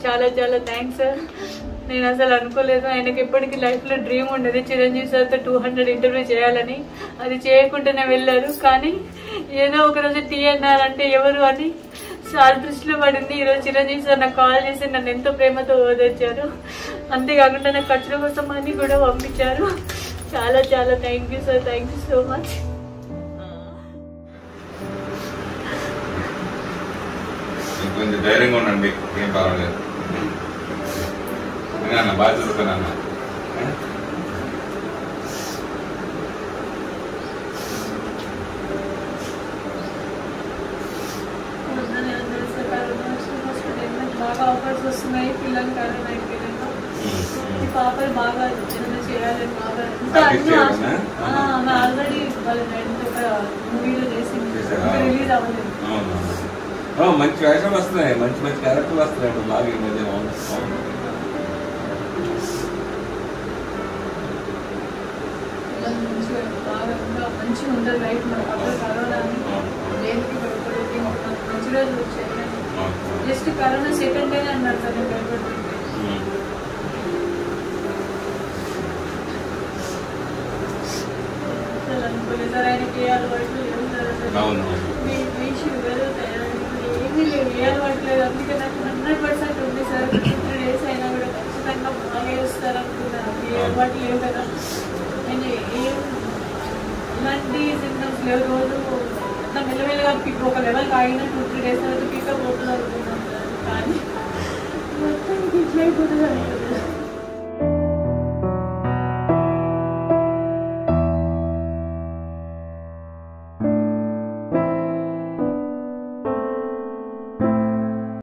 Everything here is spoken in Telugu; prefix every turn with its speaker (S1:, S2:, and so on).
S1: చాలా చాలా థ్యాంక్స్ సార్ నేను అసలు అనుకోలేదు ఆయనకి ఎప్పటికీ లైఫ్లో డ్రీమ్ ఉండేది చిరంజీవి సార్తో టూ హండ్రెడ్ ఇంటర్వ్యూ చేయాలని అది చేయకుండానే వెళ్ళారు కానీ ఏదో ఒక రోజు టీఎన్ఆర్ అంటే ఎవరు అని సార్ దృష్టిలో పడింది ఈరోజు చిరంజీవి సార్ నాకు కాల్ చేసి నన్ను ఎంతో ప్రేమతో ఓదార్చారు అంతేకాకుండా నాకు ఖర్చుల కోసం అని కూడా పంపించారు చాలా చాలా thank you sir thank you so much
S2: మీకు కొంచెం ధైర్యంగా ఉండండి ఏం పర్వాలేదు ఇంకా అన్న బాగా చూసుకున్నా
S1: బాగా ఆఫర్స్ వస్తున్నాయి పిల్లలు కరోనా అయిపోయినాక ఈ పాపలు బాగా చిన్న చేయాలని బాగా ఇంకా
S2: Artist
S1: అన్ని ఆశ-
S2: చేయాలనా?
S1: ఆ, ఆమె ఆల్రెడీ వాళ్ళ ఫ్రెండ్ ఒక మూవీలో చేసింది
S2: చేశారా?
S1: రిలీజ్ అవ్వలేదు
S2: అవును మంచి వేషాలు వస్తున్నాయి మంచి మంచి క్యారెక్టర్లు వస్తున్నాయి ఇప్పుడు బాగా ఈ మధ్య అవును అవును.
S1: పిల్లలు మంచిగా బాగా ఇంకా మంచిగా ఉండదు లైఫ్ మనకు అప్పుడు కరోనా అని దేనికి భయపడేది మంచి రోజులు వచ్చాయి
S2: అవును.
S1: జస్ట్ కరోనా సెకండ్ డే అన్నారు సార్ నేను భయపడుతుంటే
S2: ఉమ్.
S1: అసలు అనుకోలేదు సార్ ఆయనకి ఏ అలవాట్లు లేవు సార్ అసలు
S2: అవును
S1: మీ మీ షుగర్ థైరాయిడ్ ఏమీ లేవు ఏ అలవాటు లేదు అందుకే నాకు హండ్రెడ్ పర్సెంట్ ఉంది సార్ త్రీ డేస్ అయినా కూడా ఖచ్చితంగా బాగా వస్తారు అనుకున్నాను ఏ అలవాటు లేవు కదా నేను ఏం ఇలాంటి సిమ్టమ్స్ లేవు రోజు నా మెల్లమెల్లగా పిక్ ఒక లెవెల్ ఆగిన టూ త్రీ డేస్ తర్వాత పికప్ అవుతుంది అనుకున్నాను సార్ కానీ మొత్తం ఇట్లా అయిపోతుంది అనుకున్నాను